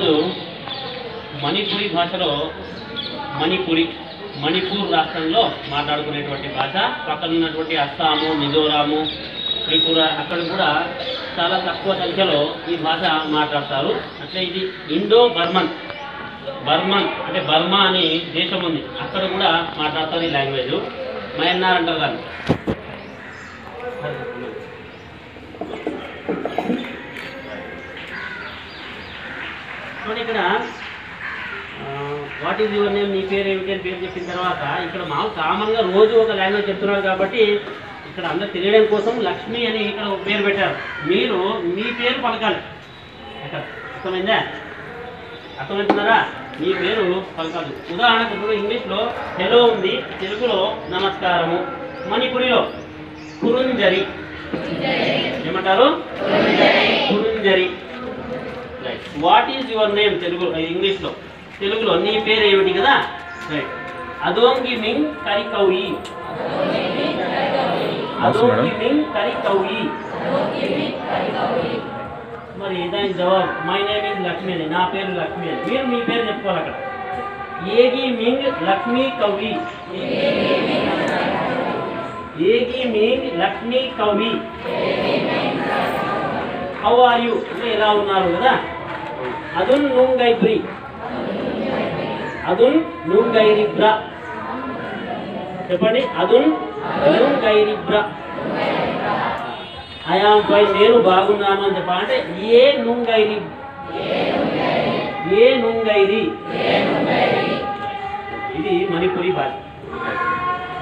ఈరోజు మణిపురి భాషలో మణిపురి మణిపూర్ రాష్ట్రంలో మాట్లాడుకునేటువంటి భాష పక్కన ఉన్నటువంటి అస్సాము మిజోరాము త్రిపుర అక్కడ కూడా చాలా తక్కువ సంఖ్యలో ఈ భాష మాట్లాడతారు అంటే ఇది ఇండో బర్మన్ బర్మన్ అంటే బర్మా అని దేశం ఉంది అక్కడ కూడా మాట్లాడతారు ఈ లాంగ్వేజ్ మయన్నార్ అంటారు దాన్ని చూడండి ఇక్కడ వాట్ ఈజ్ యువర్ నేమ్ నీ పేరు ఏమిటి అని పేరు చెప్పిన తర్వాత ఇక్కడ మామూలు కామన్గా రోజు ఒక లాంగ్వేజ్ చెప్తున్నారు కాబట్టి ఇక్కడ అందరు తెలియడం కోసం లక్ష్మి అని ఇక్కడ ఒక పేరు పెట్టారు మీరు మీ పేరు పలకాలి అక్కడ అర్థమైందా అర్థమవుతున్నారా మీ పేరు పలకాలి ఉదాహరణకు ఇప్పుడు ఇంగ్లీష్లో హెలో ఉంది తెలుగులో నమస్కారము మణిపురిలో కురుంజరి ఏమంటారు కురుంజరి right what is your name Telugu ఇంగ్లీష్లో తెలుగులో నీ పేరు ఏమిటి కదా రైట్ అదోంగి మింగ్ కరికౌయి అదోంగి మింగ్ కరికౌయి మరి దానికి జవాబు మై నేమ్ ఇస్ లక్ష్మి అని నా పేరు లక్ష్మి అని మీరు మీ పేరు చెప్పుకోవాలి అక్కడ ఏగి మింగ్ లక్ష్మీ కౌవి ఏగి మింగ్ లక్ష్మీ కౌవి హౌ ఆర్ యూ అంటే ఎలా ఉన్నారు కదా అదున్ నుంగైబ్రి అదున్ నుంగైరిబ్ర చెప్పండి అదున్ నుంగైరిబ్ర ఐఆమ్ ఫైన్ నేను బాగున్నాను అని చెప్పాలంటే ఏ నుంగైరి ఏ నుంగైరి ఇది మణిపురి భాష